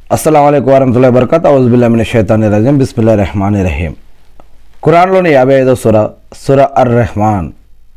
అస్సలం అయికు వరహతుల్లా బర్కత్ ఔజుబుల్లామిన షైతాని రజీం బిస్మిల్లా రెహమాన్ రహీం ఖురాన్లోని యాభై ఐదో సుర సుర అర్ రెహమాన్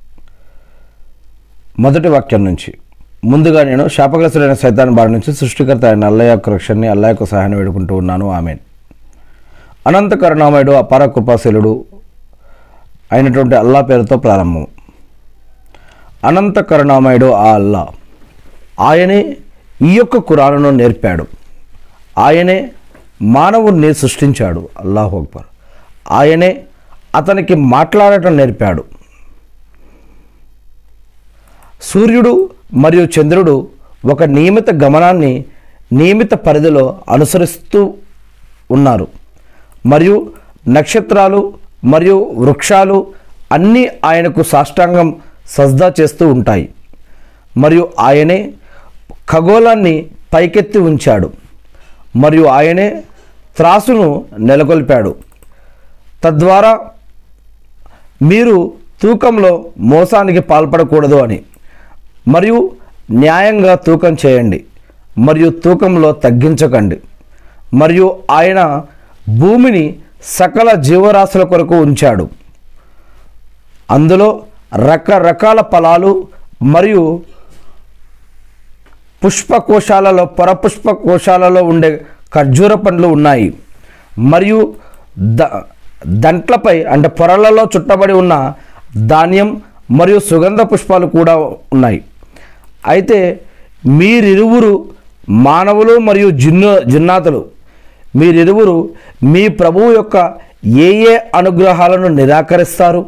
మొదటి వాక్యం నుంచి ముందుగా నేను శాపగ్రస్తుడైన సైతాన్ బారి నుంచి సృష్టికర్త అయిన అల్లయ్య యొక్క రక్షణని అల్లా యొక్క సహాయాన్ని వేడుకుంటూ ఉన్నాను ఆమెన్ అనంత కరుణామయుడు అపార కృపాశీలుడు అయినటువంటి అల్లా పేరుతో ప్రారంభం అనంత కరుణామయుడు ఆ అల్లా ఆయనే ఈ యొక్క కురాలను నేర్పాడు ఆయనే మానవుణ్ణి సృష్టించాడు అల్లాహు అక్బర్ ఆయనే అతనికి మాట్లాడటం నేర్పాడు సూర్యుడు మరియు చంద్రుడు ఒక నియమిత గమనాన్ని నియమిత పరిధిలో అనుసరిస్తూ ఉన్నారు మరియు నక్షత్రాలు మరియు వృక్షాలు అన్నీ ఆయనకు సాష్టాంగం సజ్దా చేస్తూ ఉంటాయి మరియు ఆయనే ఖగోళాన్ని పైకెత్తి ఉంచాడు మరియు ఆయనే త్రాసును నెలకొల్పాడు తద్వారా మీరు తూకంలో మోసానికి పాల్పడకూడదు అని మరియు న్యాయంగా తూకం చేయండి మరియు తూకంలో తగ్గించకండి మరియు ఆయన భూమిని సకల జీవరాశుల కొరకు ఉంచాడు అందులో రకరకాల ఫలాలు మరియు పుష్పకోశాలలో పరపుష్ప కోశాలలో ఉండే ఖర్జూర పండ్లు ఉన్నాయి మరియు ద దంట్లపై అంటే పొరలలో చుట్టబడి ఉన్న ధాన్యం మరియు సుగంధ పుష్పాలు కూడా ఉన్నాయి అయితే మీరిరువురు మానవులు మరియు జిన్ను జిన్నాతులు మీరిరువురు మీ ప్రభువు యొక్క ఏ ఏ అనుగ్రహాలను నిరాకరిస్తారు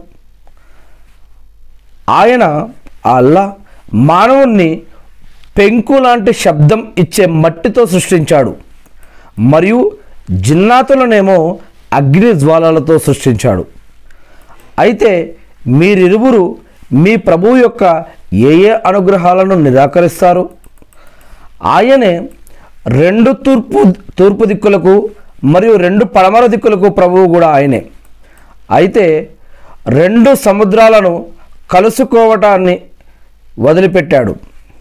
ఆయన ఆ అల్లా మానవుణ్ణి పెంకు లాంటి శబ్దం ఇచ్చే మట్టితో సృష్టించాడు మరియు జిన్నాతులనేమో అగ్ని జ్వాలలతో సృష్టించాడు అయితే మీరిరువురు మీ ప్రభువు యొక్క ఏ ఏ అనుగ్రహాలను నిరాకరిస్తారు ఆయనే రెండు తూర్పు తూర్పు దిక్కులకు మరియు రెండు పడమర దిక్కులకు ప్రభువు కూడా ఆయనే అయితే రెండు సముద్రాలను కలుసుకోవటాన్ని వదిలిపెట్టాడు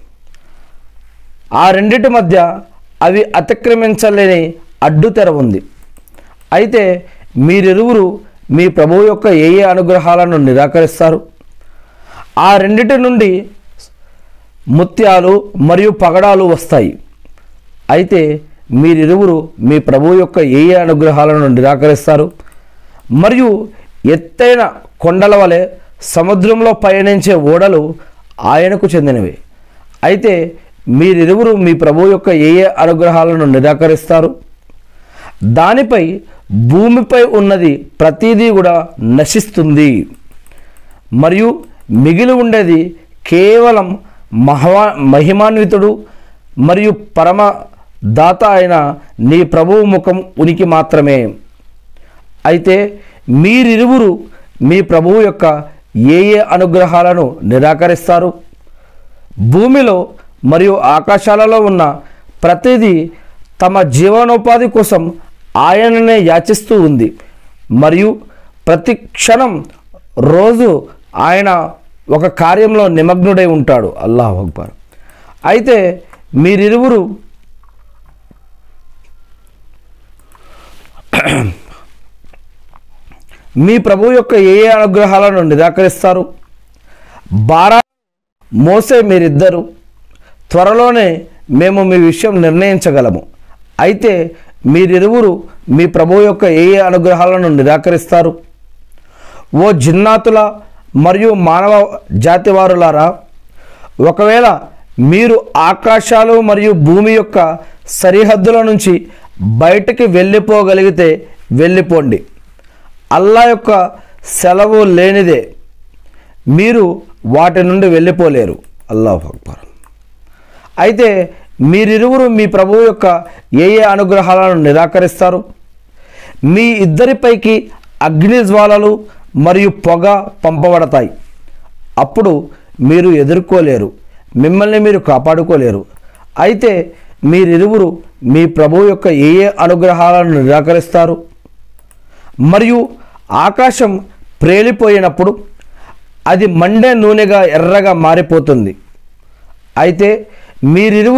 ఆ రెండిటి మధ్య అవి అతిక్రమించలేని అడ్డుతెర ఉంది అయితే మీరిరువురు మీ ప్రభువు యొక్క ఏ ఏ అనుగ్రహాలను నిరాకరిస్తారు ఆ రెండిటి నుండి ముత్యాలు మరియు పగడాలు వస్తాయి అయితే మీరిరువురు మీ ప్రభువు యొక్క ఏ ఏ అనుగ్రహాలను నిరాకరిస్తారు మరియు ఎత్తైన కొండల వలె సముద్రంలో పయనించే ఓడలు ఆయనకు చెందినవి అయితే మీరిరువురు మీ ప్రభువు యొక్క ఏ ఏ అనుగ్రహాలను నిరాకరిస్తారు దానిపై భూమిపై ఉన్నది ప్రతిదీ కూడా నశిస్తుంది మరియు మిగిలి ఉండేది కేవలం మహా మహిమాన్వితుడు మరియు పరమ దాత అయిన నీ ప్రభువు ముఖం ఉనికి మాత్రమే అయితే మీరిరువురు మీ ప్రభువు యొక్క ఏ ఏ అనుగ్రహాలను నిరాకరిస్తారు భూమిలో మరియు ఆకాశాలలో ఉన్న ప్రతిదీ తమ జీవనోపాధి కోసం ఆయననే యాచిస్తూ ఉంది మరియు ప్రతి క్షణం రోజు ఆయన ఒక కార్యంలో నిమగ్నుడై ఉంటాడు అల్లాహ్ అక్బర్ అయితే మీరిరువురు మీ ప్రభు యొక్క ఏ ఏ అనుగ్రహాలను నిరాకరిస్తారు బారా మోసే మీరిద్దరు త్వరలోనే మేము మీ విషయం నిర్ణయించగలము అయితే మీరిరువురు మీ ప్రభు యొక్క ఏ ఏ అనుగ్రహాలను నిరాకరిస్తారు ఓ జిన్నాతుల మరియు మానవ జాతివారులారా ఒకవేళ మీరు ఆకాశాలు మరియు భూమి యొక్క సరిహద్దుల నుంచి బయటికి వెళ్ళిపోగలిగితే వెళ్ళిపోండి అల్లా యొక్క సెలవు లేనిదే మీరు వాటి నుండి వెళ్ళిపోలేరు అల్లాహ్ అక్బర్ అయితే మీరిరువురు మీ ప్రభువు యొక్క ఏ ఏ అనుగ్రహాలను నిరాకరిస్తారు మీ ఇద్దరిపైకి అగ్ని జ్వాలలు మరియు పొగ పంపబడతాయి అప్పుడు మీరు ఎదుర్కోలేరు మిమ్మల్ని మీరు కాపాడుకోలేరు అయితే మీరిరువురు మీ ప్రభువు యొక్క ఏ ఏ అనుగ్రహాలను నిరాకరిస్తారు మరియు ఆకాశం ప్రేలిపోయినప్పుడు అది మండే నూనెగా ఎర్రగా మారిపోతుంది అయితే మీరిరువురు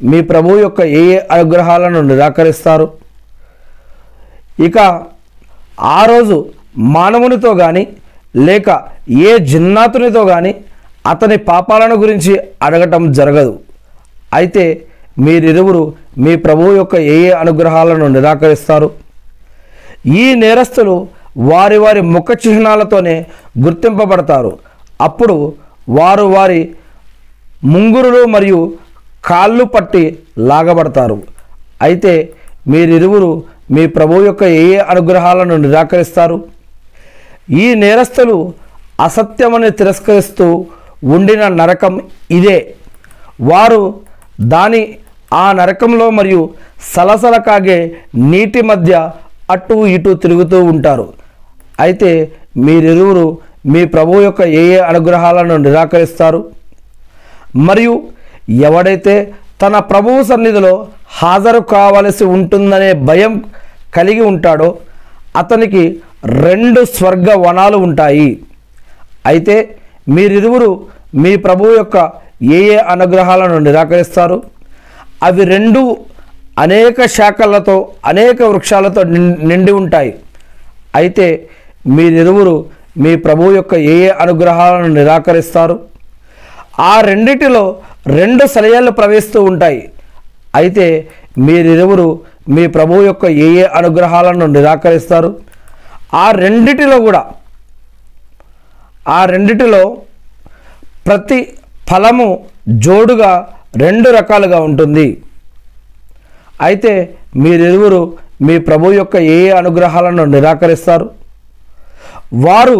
మీ ప్రభు యొక్క ఏ ఏ అనుగ్రహాలను నిరాకరిస్తారు ఇక ఆ రోజు మానవునితో కానీ లేక ఏ జిన్నాతునితో కానీ అతని పాపాలను గురించి అడగటం జరగదు అయితే మీరిరువురు మీ ప్రభువు యొక్క ఏ ఏ అనుగ్రహాలను నిరాకరిస్తారు ఈ నేరస్తులు వారి వారి ముఖ చిహ్నాలతోనే గుర్తింపబడతారు అప్పుడు వారు వారి ముంగురులు మరియు కాళ్ళు పట్టి లాగబడతారు అయితే మీరిరువురు మీ ప్రభు యొక్క ఏ ఏ అనుగ్రహాలను నిరాకరిస్తారు ఈ నేరస్తులు అసత్యమని తిరస్కరిస్తూ ఉండిన నరకం ఇదే వారు దాని ఆ నరకంలో మరియు సలసల కాగే నీటి మధ్య అటు ఇటు తిరుగుతూ ఉంటారు అయితే మీరిరువురు మీ ప్రభు యొక్క ఏ ఏ అనుగ్రహాలను నిరాకరిస్తారు మరియు ఎవడైతే తన ప్రభువు సన్నిధిలో హాజరు కావలసి ఉంటుందనే భయం కలిగి ఉంటాడో అతనికి రెండు స్వర్గ వనాలు ఉంటాయి అయితే మీరిరువురు మీ ప్రభువు యొక్క ఏ ఏ అనుగ్రహాలను నిరాకరిస్తారు అవి రెండు అనేక శాఖలతో అనేక వృక్షాలతో నిం- నిండి ఉంటాయి అయితే మీరిరువురు మీ ప్రభువు యొక్క ఏ ఏ అనుగ్రహాలను నిరాకరిస్తారు ఆ రెండిటిలో రెండు సలయాలు ప్రవేశిస్తూ ఉంటాయి అయితే మీరిరువురు మీ ప్రభువు యొక్క ఏ ఏ అనుగ్రహాలను నిరాకరిస్తారు ఆ రెండిటిలో కూడా ఆ రెండిటిలో ప్రతి ఫలము జోడుగా రెండు రకాలుగా ఉంటుంది అయితే మీరిరువురు మీ ప్రభు యొక్క ఏ ఏ అనుగ్రహాలను నిరాకరిస్తారు వారు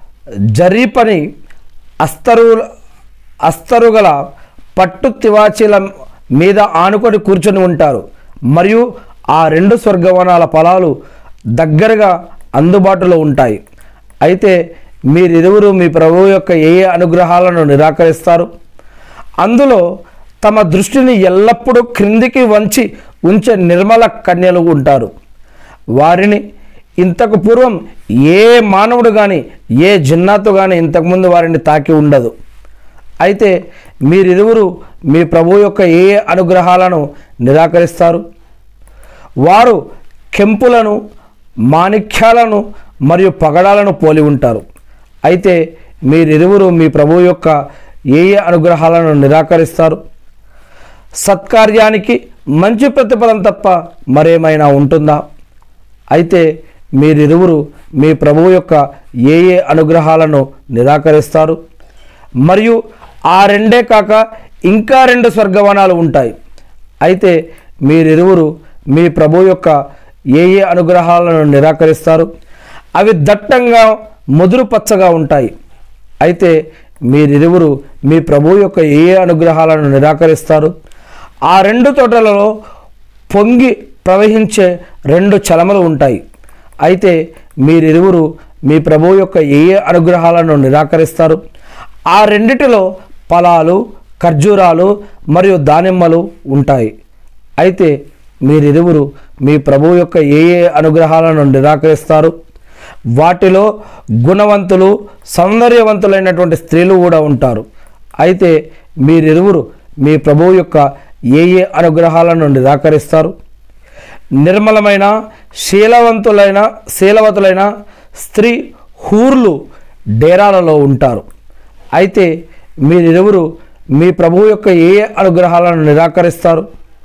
జరీపని అస్తరు అస్తరుగల పట్టు తివాచీల మీద ఆనుకొని కూర్చొని ఉంటారు మరియు ఆ రెండు స్వర్గవనాల ఫలాలు దగ్గరగా అందుబాటులో ఉంటాయి అయితే మీరిరువురు మీ ప్రభువు యొక్క ఏ ఏ అనుగ్రహాలను నిరాకరిస్తారు అందులో తమ దృష్టిని ఎల్లప్పుడూ క్రిందికి వంచి ఉంచే నిర్మల కన్యలు ఉంటారు వారిని ఇంతకు పూర్వం ఏ మానవుడు కానీ ఏ జిన్నాతు కానీ ఇంతకుముందు వారిని తాకి ఉండదు అయితే మీరిరువురు మీ ప్రభు యొక్క ఏ ఏ అనుగ్రహాలను నిరాకరిస్తారు వారు కెంపులను మాణిక్యాలను మరియు పగడాలను పోలి ఉంటారు అయితే మీరిరువురు మీ ప్రభు యొక్క ఏ ఏ అనుగ్రహాలను నిరాకరిస్తారు సత్కార్యానికి మంచి ప్రతిఫలం తప్ప మరేమైనా ఉంటుందా అయితే మీరిరువురు మీ ప్రభువు యొక్క ఏ ఏ అనుగ్రహాలను నిరాకరిస్తారు మరియు ఆ రెండే కాక ఇంకా రెండు స్వర్గవనాలు ఉంటాయి అయితే మీరిరువురు మీ ప్రభు యొక్క ఏ ఏ అనుగ్రహాలను నిరాకరిస్తారు అవి దట్టంగా ముదురు పచ్చగా ఉంటాయి అయితే మీరిరువురు మీ ప్రభు యొక్క ఏ ఏ అనుగ్రహాలను నిరాకరిస్తారు ఆ రెండు తోటలలో పొంగి ప్రవహించే రెండు చలమలు ఉంటాయి అయితే మీరిరువురు మీ ప్రభు యొక్క ఏ ఏ అనుగ్రహాలను నిరాకరిస్తారు ఆ రెండిటిలో ఫలాలు ఖర్జూరాలు మరియు దానిమ్మలు ఉంటాయి అయితే మీరిరువురు మీ ప్రభు యొక్క ఏ ఏ అనుగ్రహాలను నిరాకరిస్తారు వాటిలో గుణవంతులు సౌందర్యవంతులైనటువంటి స్త్రీలు కూడా ఉంటారు అయితే మీరిరువురు మీ ప్రభువు యొక్క ఏ ఏ అనుగ్రహాలను నిరాకరిస్తారు నిర్మలమైన శీలవంతులైన శీలవతులైన స్త్రీ హూర్లు డేరాలలో ఉంటారు అయితే మీరిరువురు మీ ప్రభువు యొక్క ఏ ఏ అనుగ్రహాలను నిరాకరిస్తారు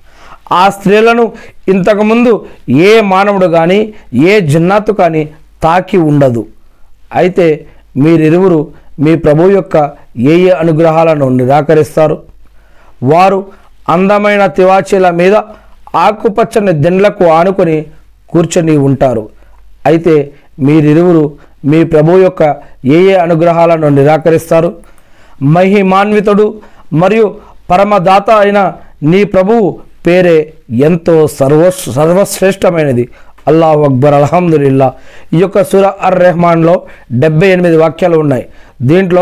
ఆ స్త్రీలను ఇంతకుముందు ఏ మానవుడు కానీ ఏ జిన్నాతు కానీ తాకి ఉండదు అయితే మీరిరువురు మీ ప్రభు యొక్క ఏ ఏ అనుగ్రహాలను నిరాకరిస్తారు వారు అందమైన తివాచీల మీద ఆకుపచ్చని దిండ్లకు ఆనుకొని కూర్చొని ఉంటారు అయితే మీరిరువురు మీ ప్రభు యొక్క ఏ ఏ అనుగ్రహాలను నిరాకరిస్తారు మహిమాన్వితుడు మరియు పరమదాత అయిన నీ ప్రభువు పేరే ఎంతో సర్వ సర్వశ్రేష్టమైనది అల్లాహ్ అక్బర్ అల్హమ్దుల్లా ఈ యొక్క సుర అర్ రెహమాన్లో డెబ్బై ఎనిమిది వాక్యాలు ఉన్నాయి దీంట్లో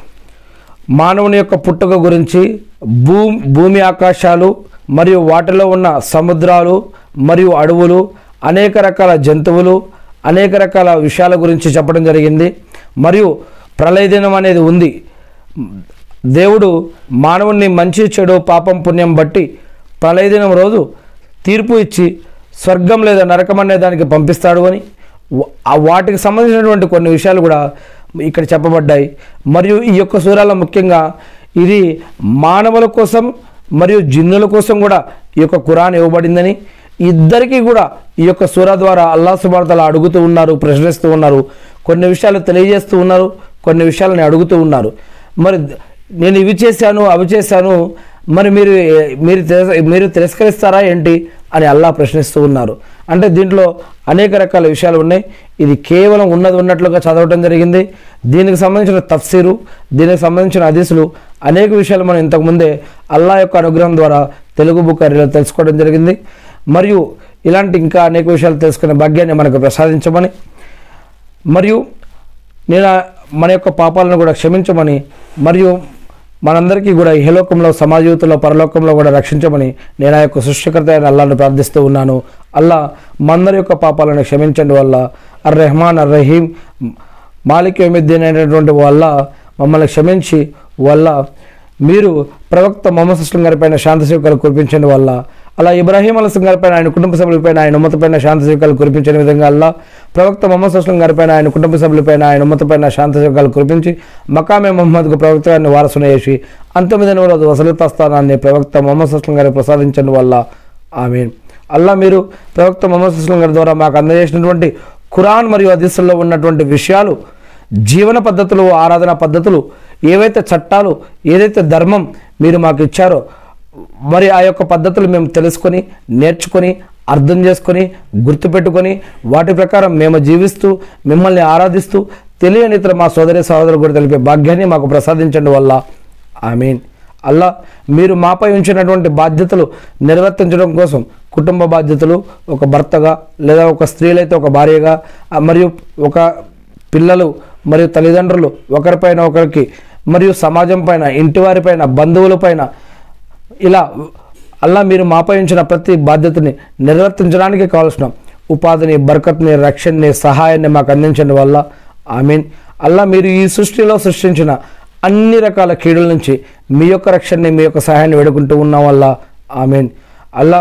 మానవుని యొక్క పుట్టుక గురించి భూ భూమి ఆకాశాలు మరియు వాటిలో ఉన్న సముద్రాలు మరియు అడవులు అనేక రకాల జంతువులు అనేక రకాల విషయాల గురించి చెప్పడం జరిగింది మరియు ప్రళయ దినం అనేది ఉంది దేవుడు మానవుణ్ణి మంచి చెడు పాపం పుణ్యం బట్టి ప్రళయ దినం రోజు తీర్పు ఇచ్చి స్వర్గం లేదా నరకం అనే దానికి పంపిస్తాడు అని వా- ఆ వాటికి సంబంధించినటువంటి కొన్ని విషయాలు కూడా ఇక్కడ చెప్పబడ్డాయి మరియు ఈ యొక్క సూరాలో ముఖ్యంగా ఇది మానవుల కోసం మరియు జిన్నుల కోసం కూడా ఈ యొక్క ఖురాన్ ఇవ్వబడిందని ఇద్దరికీ కూడా ఈ యొక్క సూర ద్వారా అల్లా సుబార్తల అడుగుతూ ఉన్నారు ప్రశ్నిస్తూ ఉన్నారు కొన్ని విషయాలు తెలియజేస్తూ ఉన్నారు కొన్ని విషయాలని అడుగుతూ ఉన్నారు మరి నేను ఇవి చేశాను అవి చేశాను మరి మీరు మీరు తిరస్- మీరు తిరస్కరిస్తారా ఏంటి అని అల్లా ప్రశ్నిస్తూ ఉన్నారు అంటే దీంట్లో అనేక రకాల విషయాలు ఉన్నాయి ఇది కేవలం ఉన్నది ఉన్నట్లుగా చదవటం జరిగింది దీనికి సంబంధించిన తఫ్సీరు దీనికి సంబంధించిన హదీసులు అనేక విషయాలు మనం ఇంతకుముందే అల్లా యొక్క అనుగ్రహం ద్వారా తెలుగు బుక్ అరీలో తెలుసుకోవడం జరిగింది మరియు ఇలాంటి ఇంకా అనేక విషయాలు తెలుసుకునే భాగ్యాన్ని మనకు ప్రసాదించమని మరియు నేను ఆ- మన యొక్క పాపాలను కూడా క్షమించమని మరియు మనందరికీ కూడా ఇహలోకంలో సమాజీవితంలో పరలోకంలో కూడా రక్షించమని నేను ఆ యొక్క సృష్టికర్త అయిన అల్లాను ప్రార్థిస్తూ ఉన్నాను అల్లా మందరి యొక్క పాపాలను క్షమించండి వల్ల అర్ రెహమాన్ అర్ రహీం మాలిక్ యమిద్దీన్ అనేటువంటి వల్ల మమ్మల్ని క్షమించి వల్ల మీరు ప్రవక్త మొహమ్మద్ సుస్లం గారిపైన శాంతి శివకాలు కురిపించండి వల్ల అలా ఇబ్రాహీం అలస్లం గారిపైన ఆయన కుటుంబ సభ్యులపైన ఆయన ఉమ్మతపైన శాంతి శివకాలు కురిపించిన విధంగా అల్లా ప్రవక్త మొహమ్మద్ సుస్లం గారిపైన ఆయన కుటుంబ సభ్యులపైన ఆయన ఉమ్మతపైన శాంతి శివకాలు కురిపించి మకామే మొహమ్మద్కు ప్రవక్త గారిని వారసున చేసి అంతొమ్మిది రోజు వసలిత స్థానాన్ని ప్రవక్త మొహమ్మద్ సుస్లం గారికి ప్రసాదించండి వల్ల ఆమె అల్లా మీరు ప్రవక్త మొహమ్మద్ సుస్లం గారి ద్వారా మాకు అందజేసినటువంటి ఖురాన్ మరియు హదీసుల్లో ఉన్నటువంటి విషయాలు జీవన పద్ధతులు ఆరాధన పద్ధతులు ఏవైతే చట్టాలు ఏదైతే ధర్మం మీరు మాకు ఇచ్చారో మరి ఆ యొక్క పద్ధతులు మేము తెలుసుకొని నేర్చుకొని అర్థం చేసుకొని గుర్తుపెట్టుకొని వాటి ప్రకారం మేము జీవిస్తూ మిమ్మల్ని ఆరాధిస్తూ తెలియని ఇతర మా సోదరి సహోదరు కూడా తెలిపే భాగ్యాన్ని మాకు ప్రసాదించండి వల్ల ఆమీన్ అల్లా మీరు మాపై ఉంచినటువంటి బాధ్యతలు నిర్వర్తించడం కోసం కుటుంబ బాధ్యతలు ఒక భర్తగా లేదా ఒక స్త్రీలైతే ఒక భార్యగా ఆ, మరియు ఒక పిల్లలు మరియు తల్లిదండ్రులు ఒకరిపైన ఒకరికి మరియు సమాజం పైన ఇంటి వారిపైన బంధువులపైన ఇలా అల్లా మీరు మాపై ఉంచిన ప్రతి బాధ్యతని నిర్వర్తించడానికి కావాల్సిన ఉపాధిని బర్కత్ని రక్షణని సహాయాన్ని మాకు అందించండి వల్ల ఐ మీన్ అల్లా మీరు ఈ సృష్టిలో సృష్టించిన అన్ని రకాల కీడుల నుంచి మీ యొక్క రక్షణని మీ యొక్క సహాయాన్ని వేడుకుంటూ ఉన్న వల్ల ఐ మీన్ అల్లా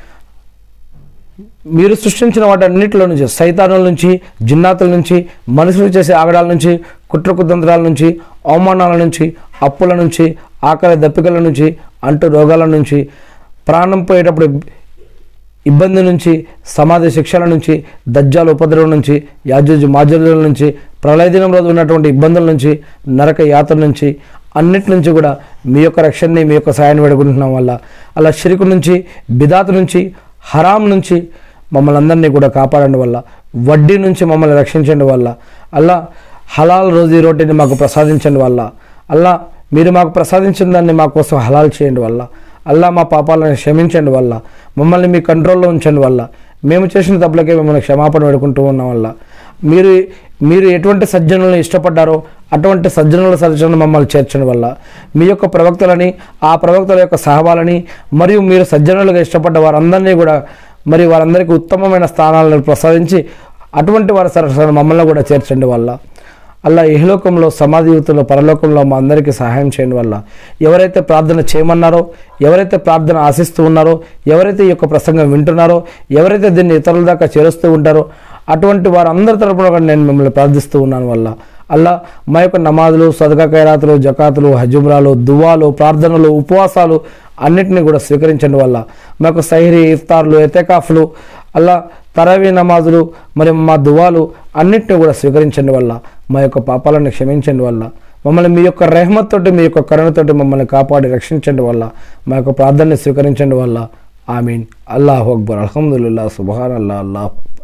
మీరు సృష్టించిన వాటన్నిటిలో నుంచి సైతానుల నుంచి జిన్నాతుల నుంచి మనుషులు చేసే ఆగడాల నుంచి కుట్ర కుతంత్రాల నుంచి అవమానాల నుంచి అప్పుల నుంచి ఆకలి దప్పికల నుంచి అంటు రోగాల నుంచి ప్రాణం పోయేటప్పుడు ఇబ్బంది నుంచి సమాధి శిక్షల నుంచి దజ్జాల ఉపద్రవం నుంచి యాజుజు మాజుల నుంచి ప్రళయ దినం రోజు ఉన్నటువంటి ఇబ్బందుల నుంచి నరక యాత్ర నుంచి అన్నిటి నుంచి కూడా మీ యొక్క రక్షణని మీ యొక్క సాయాన్ని వేడుకుంటున్నాం వల్ల అలా షిరుకు నుంచి బిదాత్ నుంచి హరాం నుంచి మమ్మల్ని అందరినీ కూడా కాపాడండి వల్ల వడ్డీ నుంచి మమ్మల్ని రక్షించండి వల్ల అల్లా హలాల్ రోజీ రోటీని మాకు ప్రసాదించండి వల్ల అల్లా మీరు మాకు ప్రసాదించిన దాన్ని మా కోసం హలాల్ చేయండి వల్ల అల్లా మా పాపాలను క్షమించండి వల్ల మమ్మల్ని మీ కంట్రోల్లో ఉంచండి వల్ల మేము చేసిన తప్పులకే మిమ్మల్ని క్షమాపణ పెడుకుంటూ ఉన్నాం వల్ల మీరు మీరు ఎటువంటి సజ్జనులను ఇష్టపడ్డారో అటువంటి సజ్జనుల సజ్జనులు మమ్మల్ని చేర్చడం వల్ల మీ యొక్క ప్రవక్తలని ఆ ప్రవక్తల యొక్క సహవాలని మరియు మీరు సజ్జనులుగా ఇష్టపడ్డ వారందరినీ కూడా మరి వారందరికీ ఉత్తమమైన స్థానాలను ప్రసాదించి అటువంటి వారి సరసన మమ్మల్ని కూడా చేర్చండి వల్ల అలా ఇహలోకంలో సమాధి యువతలో పరలోకంలో మా అందరికీ సహాయం చేయండి వల్ల ఎవరైతే ప్రార్థన చేయమన్నారో ఎవరైతే ప్రార్థన ఆశిస్తూ ఉన్నారో ఎవరైతే ఈ యొక్క ప్రసంగం వింటున్నారో ఎవరైతే దీన్ని ఇతరుల దాకా చేరుస్తూ ఉంటారో అటువంటి వారందరి తరపున కూడా నేను మిమ్మల్ని ప్రార్థిస్తూ ఉన్నాను వల్ల అల్లా మా యొక్క నమాజులు సదకా ఖైరాతులు జకాతులు హజుమ్రాలు దువాలు ప్రార్థనలు ఉపవాసాలు అన్నిటిని కూడా స్వీకరించండి వల్ల మా యొక్క సైరి ఇఫ్తార్లు ఎతెకాఫ్లు అల్లా తరవీ నమాజులు మరి మా దువాలు అన్నిటిని కూడా స్వీకరించండి వల్ల మా యొక్క పాపాలను క్షమించండి వల్ల మమ్మల్ని మీ యొక్క రెహమత్ తోటి మీ యొక్క కరుణతోటి మమ్మల్ని కాపాడి రక్షించండి వల్ల మా యొక్క ప్రార్థనని స్వీకరించండి వల్ల ఆమీన్ అల్లాహు అక్బర్ అల్హమ్దుల్లా సుబహాన్ అల్లా అల్లాహ్